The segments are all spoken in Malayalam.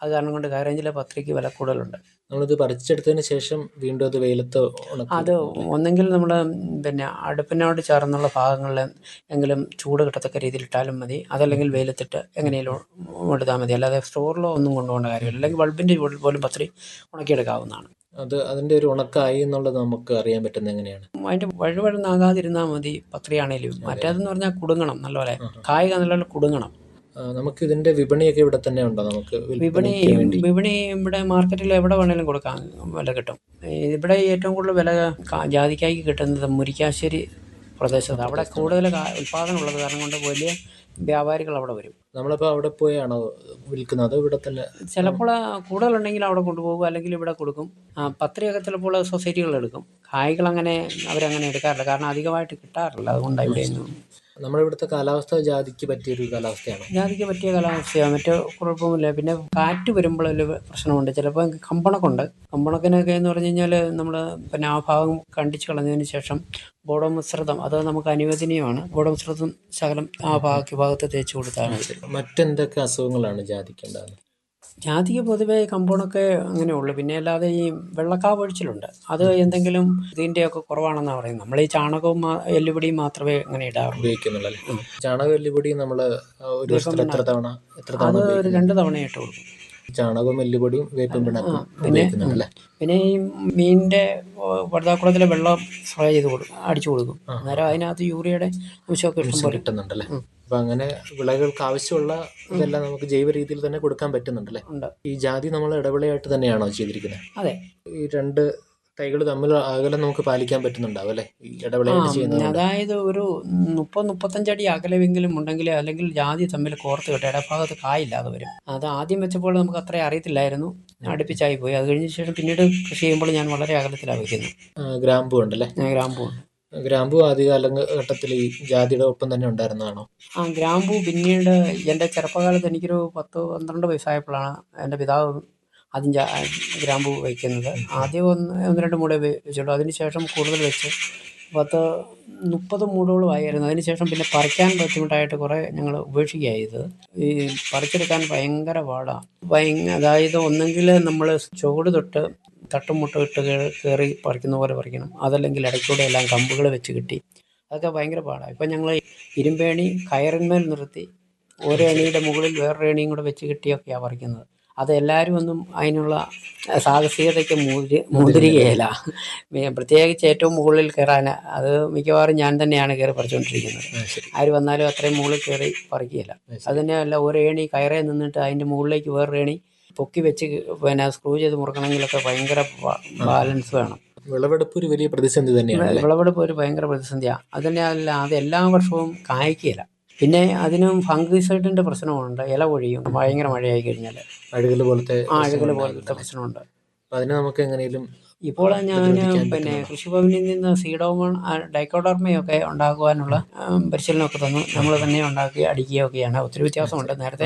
അത് കാരണം കൊണ്ട് ഹൈറേഞ്ചിലെ പത്രിക്ക് വില കൂടുതലുണ്ട് നമ്മളിത് പറിച്ചെടുത്തതിന് ശേഷം വീണ്ടും അത് വെയിലത്ത് ഉണക്കി അത് ഒന്നെങ്കിൽ നമ്മൾ പിന്നെ അടുപ്പിനോട് ചേർന്നുള്ള ഭാഗങ്ങളിൽ എങ്കിലും ചൂട് കിട്ടത്തക്ക രീതിയിൽ ഇട്ടാലും മതി അതല്ലെങ്കിൽ വെയിലത്തിട്ട് എങ്ങനെയും എടുത്താൽ മതി അല്ലാതെ സ്റ്റോറിലോ ഒന്നും കൊണ്ടുപോകേണ്ട കാര്യമില്ല അല്ലെങ്കിൽ ബൾബിൻ്റെ ചൂടിൽ പോലും പത്രി ഉണക്കിയെടുക്കാവുന്നതാണ് അത് അതിന്റെ ഒരു ഉണക്കായി എന്നുള്ളത് നമുക്ക് അറിയാൻ പറ്റുന്നത് എങ്ങനെയാണ് അതിൻ്റെ വഴുവഴുന്നാകാതിരുന്നാൽ മതി പത്രിയാണേലും മറ്റേതെന്ന് പറഞ്ഞാൽ കുടുങ്ങണം നല്ലപോലെ കായിക നല്ലപോലെ കുടുങ്ങണം ആ, നമുക്ക് ഇതിന്റെ വിപണിയൊക്കെ ഇവിടെ തന്നെ ഉണ്ടോ നമുക്ക് വിപണി വിൽപ്പനയ്ക്ക് വേണ്ടി വിപണി ഇവിടെ മാർക്കറ്റിൽ എവിടെ വേണേലും കൊടുക്കാം വില കിട്ടും ഇവിടെ ഏറ്റവും കൂടുതൽ വില കാ- ജാതിക്കായ്ക്ക് കിട്ടുന്നത് മുരിക്കാശ്ശേരി പ്രദേശത്ത് അവിടെ കൂടുതൽ കാ- ഉൽപ്പാദനം ഉള്ളത് കാരണം കൊണ്ട് വലിയ വ്യാപാരികൾ അവിടെ വരും നമ്മളപ്പോൾ അവിടെ പോയാണോ വിൽക്കുന്നത് അതോ ഇവിടെ തന്നെ ചിലപ്പോൾ കൂടുതലുണ്ടെങ്കിൽ അവിടെ കൊണ്ടുപോകും അല്ലെങ്കിൽ ഇവിടെ കൊടുക്കും ആ, പത്രിയൊക്കെ ചിലപ്പോൾ സൊസൈറ്റികൾ എടുക്കും കായ്കൾ അങ്ങനെ അവരങ്ങനെ എടുക്കാറില്ല കാരണം അധികമായിട്ട് കിട്ടാറില്ല അതുകൊണ്ടാണ് ഇവിടെയൊന്നും നമ്മുടെ ഇവിടുത്തെ കാലാവസ്ഥ ജാതിക്ക് പറ്റിയൊരു കാലാവസ്ഥയാണോ ജാതിക്ക് പറ്റിയ കാലാവസ്ഥയാണ് മറ്റു കുഴപ്പമില്ല പിന്നെ കാറ്റ് വരുമ്പോഴൊരു പ്രശ്നമുണ്ട് ചിലപ്പോൾ കമ്പണക്കുണ്ട് കമ്പണക്കിനൊക്കെ എന്ന് പറഞ്ഞു കഴിഞ്ഞാൽ നമ്മൾ പിന്നെ ആ ഭാഗം കണ്ടിച്ച് കളഞ്ഞതിന് ശേഷം ബോഡോ മിശ്രിതം അത് നമുക്ക് അനുവദനീയമാണ് ബോഡോ മിശ്രിതം ശകലം ആ ഭാഗത്ത് ഭാഗത്ത് തേച്ച് കൊടുത്താൽ മതി മറ്റെന്തൊക്കെ അസുഖങ്ങളാണ് ജാതിക്ക് ഉണ്ടാകുന്നത് ജാതിക്ക് പൊതുവേ കമ്പൗണ്ടൊക്കെ അങ്ങനെ ഉള്ളു പിന്നെ അല്ലാതെ ഈ വെള്ളക്കാവ് ഒഴിച്ചിലുണ്ട് അത് എന്തെങ്കിലും ഇതിൻ്റെയൊക്കെ കുറവാണെന്നാണ് പറയുന്നത് നമ്മൾ ഈ ചാണകവും മാ- എല്ലുപൊടിയും മാത്രമേ അങ്ങനെ ഇടാറുള്ളൂ ഉപയോഗിക്കുന്നുള്ളല്ലേ ചാണകം എല്ലുപൊടി നമ്മൾ ഒരു ദിവസത്തിൽ എത്ര തവണ എത്ര തവണ അത് ഒരു ഉപയോഗിക്കുന്നു? രണ്ട് തവണയായിട്ട് കൊടുക്കും ചാണകവും എല്ലുപൊടിയും വേപ്പും പിണ്ണാക്കും പിന്നെ ഉപയോഗിക്കുന്നുണ്ടല്ലേ പിന്നെ ഈ മീനിൻ്റെ വഴുതാക്കുളത്തിലെ വെള്ളം സ്പ്രേ ചെയ്ത് കൊടുക്കും അടിച്ചു കൊടുക്കും അന്നേരം അതിനകത്ത് യൂറിയയുടെ അംശമൊക്കെ ഇഷ്ടം പോലെ കിട്ടുന്നുണ്ടല്ലേ അപ്പൊ അങ്ങനെ വിളകൾക്ക് ആവശ്യമുള്ള ഇതെല്ലാം നമുക്ക് ജൈവ രീതിയിൽ തന്നെ കൊടുക്കാൻ പറ്റുന്നുണ്ടല്ലേ ഉണ്ട് ഈ ജാതി നമ്മൾ ഇടവിളയായിട്ട് തന്നെയാണോ ചെയ്തിരിക്കുന്നത് അതെ ഈ രണ്ട് തൈകൾ തമ്മിൽ അകലം നമുക്ക് പാലിക്കാൻ പറ്റുന്നുണ്ടാവും അല്ലേ ഈ ഇടവിളയായിട്ട് ചെയ്യുന്നത് അതായത് ഒരു മുപ്പത് മുപ്പത്തഞ്ചടി അകലമെങ്കിലും ഉണ്ടെങ്കിൽ അല്ലെങ്കിൽ ജാതി തമ്മിൽ കോർത്ത് കിട്ടും ഇടഭാഗത്ത് കായില്ലാതെ വരും അത് ആദ്യം വെച്ചപ്പോൾ നമുക്ക് അത്ര അറിയത്തില്ലായിരുന്നു അടുപ്പിച്ചായി പോയി അത് കഴിഞ്ഞ ശേഷം പിന്നീട് കൃഷി ചെയ്യുമ്പോൾ ഞാൻ വളരെ അകലത്തിലാണ് വയ്ക്കുന്നത് ആ, ഗ്രാമ്പു ഉണ്ടല്ലേ ഞാൻ ഗ്രാമ്പൂ ഉണ്ട് ഗ്രാമ്പു ആദ്യകാലഘട്ടത്തിൽ ഈ ജാതിയുടെ ഒപ്പം തന്നെ ഉണ്ടായിരുന്നതാണോ ആ ഗ്രാമ്പൂ പിന്നീട് എൻ്റെ ചെറുപ്പകാലത്ത് എനിക്കൊരു പത്ത് പന്ത്രണ്ട് വയസ്സായപ്പോഴാണ് എൻ്റെ പിതാവ് ആദ്യം ജാ- ഗ്രാമ്പൂ വയ്ക്കുന്നത് ആദ്യം ഒന്ന് ഒന്ന് രണ്ട് മൂടേ വെച്ചുള്ളൂ അതിന് ശേഷം കൂടുതൽ വെച്ച് പത്ത് മുപ്പത് മൂടോളം ആയിരുന്നു അതിന് ശേഷം പിന്നെ പറിക്കാൻ ബുദ്ധിമുട്ടായിട്ട് കുറേ ഞങ്ങൾ ഉപേക്ഷിക്കുകയാണ് ചെയ്തത് ഈ പറിച്ചെടുക്കാൻ ഭയങ്കര പാടാണ് ഭയങ്കര അതായത് ഒന്നെങ്കിൽ നമ്മൾ ചുവട് തൊട്ട് തട്ടും മുട്ടും ഇട്ട് കയറി പറിക്കുന്ന പോലെ പറിക്കണം അതല്ലെങ്കിൽ ഇടയ്ക്കൂടെ എല്ലാം കമ്പുകൾ വെച്ച് കിട്ടി അതൊക്കെ ഭയങ്കര പാടാണ് ഇപ്പം ഞങ്ങൾ ഇരുമ്പേണി കയറിന്മേൽ നിർത്തി ഒരു ഏണിയുടെ മുകളിൽ വേറൊരു ഏണിയും കൂടെ വെച്ച് കിട്ടിയൊക്കെയാണ് പറിക്കുന്നത് അത് എല്ലാവരും ഒന്നും അതിനുള്ള സാഹസികതയ്ക്ക് മുതിരി മുതിരുകയില്ല മി- പ്രത്യേകിച്ച് ഏറ്റവും മുകളിൽ കയറാൻ അത് മിക്കവാറും ഞാൻ തന്നെയാണ് കയറി പറിച്ചുകൊണ്ടിരിക്കുന്നത് ആ, ശരി ആര് വന്നാലും അത്രയും മുകളിൽ കയറി പറിക്കുകയില്ല അത് തന്നെയല്ല ഒരു ഏണി കയറേ നിന്നിട്ട് അതിൻ്റെ മുകളിലേക്ക് വേറൊരു ഏണി പൊക്കി വെച്ച് പിന്നെ സ്ക്രൂ ചെയ്ത് മുറുക്കണമെങ്കിലൊക്കെ ഭയങ്കര ബാ- ബാലൻസ് വേണം വിളവെടുപ്പ് ഒരു വലിയ പ്രതിസന്ധി തന്നെയാണ് അല്ലേ വിളവെടുപ്പ് ഒരു ഭയങ്കര പ്രതിസന്ധിയാണ് അതിനെ അല്ല അത് എല്ലാ വർഷവും കായ്ക്കുകയില്ല പിന്നെ അതിനും ഫംഗിസൈഡിൻ്റെ പ്രശ്നമുണ്ട് ഇല പൊഴിയും ഭയങ്കര മഴയായി കഴിഞ്ഞാൽ അഴുകൽ പോലത്തെ ആ അഴുകൽ പോലത്തെ പ്രശ്നമുണ്ട് അപ്പൊ അതിനെ നമുക്ക് എങ്ങനെയും ഇപ്പോൾ ഞാൻ പ്രതിരോധിക്കാൻ പിന്നെ കൃഷിഭവനിൽ നിന്ന് സീഡോമോൺ ഡൈക്കോഡർമയൊക്കെ ഉണ്ടാക്കുവാനുള്ള ഉം, പരിശീലനമൊക്കെ തന്നു നമ്മൾ തന്നെ ഉണ്ടാക്കി അടിക്കുകയൊക്കെയാണ് ഒത്തിരി വ്യത്യാസമുണ്ട് നേരത്തെ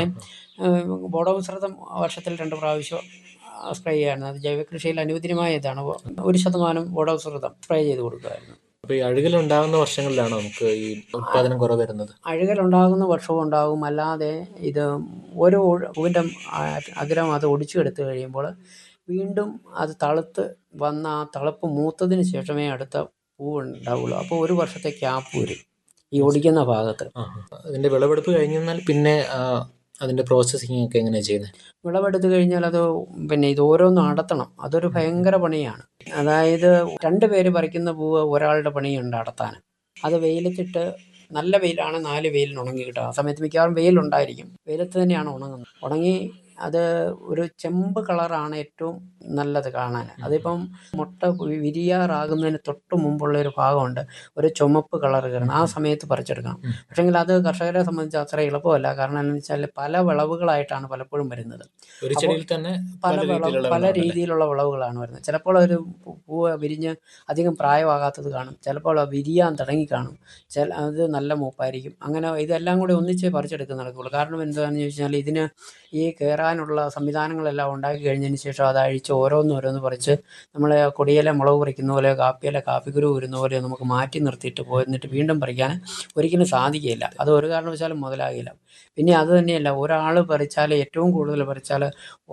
ബോഡോ മിശ്രിതം വർഷത്തിൽ രണ്ട് പ്രാവശ്യം സ്പ്രേ ചെയ്യായിരുന്നു അത് ജൈവ കൃഷിയിൽ അനുവദനീയമായ ഇതാണ് ഒരു ശതമാനം ബോഡോ മിശ്രിതം സ്പ്രേ ചെയ്ത് കൊടുക്കുമായിരുന്നു അപ്പൊ ഈ അഴുകൽ ഉണ്ടാകുന്ന വർഷങ്ങളിലാണോ നമുക്ക് ഈ ഉത്പാദനം കുറവ് വരുന്നത് അഴുകലുണ്ടാകുന്ന വർഷവും ഉണ്ടാകും അല്ലാതെ ഇത് ഓരോ പൂവിൻ്റെ അഗ്രം അത് ഒടിച്ചെടുത്ത് കഴിയുമ്പോൾ വീണ്ടും അത് തളുത്ത് വന്ന ആ തളുപ്പ് മൂത്തതിന് ശേഷമേ അടുത്ത പൂവ് ഉണ്ടാവുള്ളൂ അപ്പോൾ ഒരു വർഷത്തെ ക്യാപ്പ് വരും ഈ ഒടിക്കുന്ന ഭാഗത്ത് ആ, ആ. അതിന്റെ വിളവെടുപ്പ് കഴിഞ്ഞാൽ പിന്നെ ആ, അതിന്റെ പ്രോസസ്സിംഗ് ഒക്കെ എങ്ങനെയാണ് ചെയ്യുന്നത് വിളവെടുത്ത് കഴിഞ്ഞാൽ അത് പിന്നെ ഇത് ഓരോന്നും അടത്തണം അതൊരു ഭയങ്കര പണിയാണ് അതായത് രണ്ട് പേര് പറിക്കുന്ന പൂവ് ഒരാളുടെ പണിയുണ്ട് അടത്താൻ അത് വെയിലത്തിട്ട് നല്ല വെയിലാണ് നാല് വെയിലിന് ഉണങ്ങി കിട്ടുക ആ സമയത്ത് മിക്കവാറും വെയിലുണ്ടായിരിക്കും വെയിലത്ത് തന്നെയാണ് ഉണങ്ങുന്നത് ഉണങ്ങി അത് ഒരു ചെമ്പ് കളറാണ് ഏറ്റവും നല്ലത് കാണാൻ അതിപ്പം മുട്ട വിരിയാറാകുന്നതിന് തൊട്ട് മുമ്പുള്ള ഒരു ഭാഗമുണ്ട് ഒരു ചുമപ്പ് കളർ കയറണം ആ സമയത്ത് പറിച്ചെടുക്കണം പക്ഷെങ്കിൽ അത് കർഷകരെ സംബന്ധിച്ച് അത്ര എളുപ്പമല്ല കാരണം എന്താണെന്ന് വെച്ചാൽ പല വിളവുകളായിട്ടാണ് പലപ്പോഴും വരുന്നത് ഒരു ചെടിയിൽ തന്നെ പല പല വിളവ് രീതിയിലുള്ള പല വിളവുണ്ടല്ലേ? രീതിയിലുള്ള വിളവുകളാണ് വരുന്നത് ചിലപ്പോൾ ഒരു പൂ- പൂവ് വിരിഞ്ഞ് അധികം പ്രായമാകാത്തത് കാണും ചിലപ്പോൾ അത് വിരിയാൻ തുടങ്ങി കാണും ചില അത് നല്ല മൂപ്പായിരിക്കും അങ്ങനെ ഇതെല്ലാം കൂടി ഒന്നിച്ചേ പറിച്ചെടുക്കാൻ നടക്കുകയുള്ളൂ കാരണം എന്താണെന്ന് ചോദിച്ചാൽ ഇതിന് ഈ കയറാനുള്ള സംവിധാനങ്ങളെല്ലാം ഉണ്ടാക്കി കഴിഞ്ഞതിന് ശേഷം അത് അഴിച്ച് ഓരോന്ന് ഓരോന്ന് പറിച്ച് നമ്മൾ കൊടിയില മുളക് പറിക്കുന്ന പോലെ കാപ്പിയില കാപ്പിക്കുരു വരുന്ന പോലെ നമുക്ക് മാറ്റി നിർത്തിയിട്ട് പോയിരുന്നിട്ട് വീണ്ടും പറിക്കാൻ ഒരിക്കലും സാധിക്കുകയില്ല അത് ഒരു കാരണവശാലും മുതലാകില്ല പിന്നെ അത് തന്നെയല്ല ഒരാൾ പറിച്ചാൽ ഏറ്റവും കൂടുതൽ പറിച്ചാൽ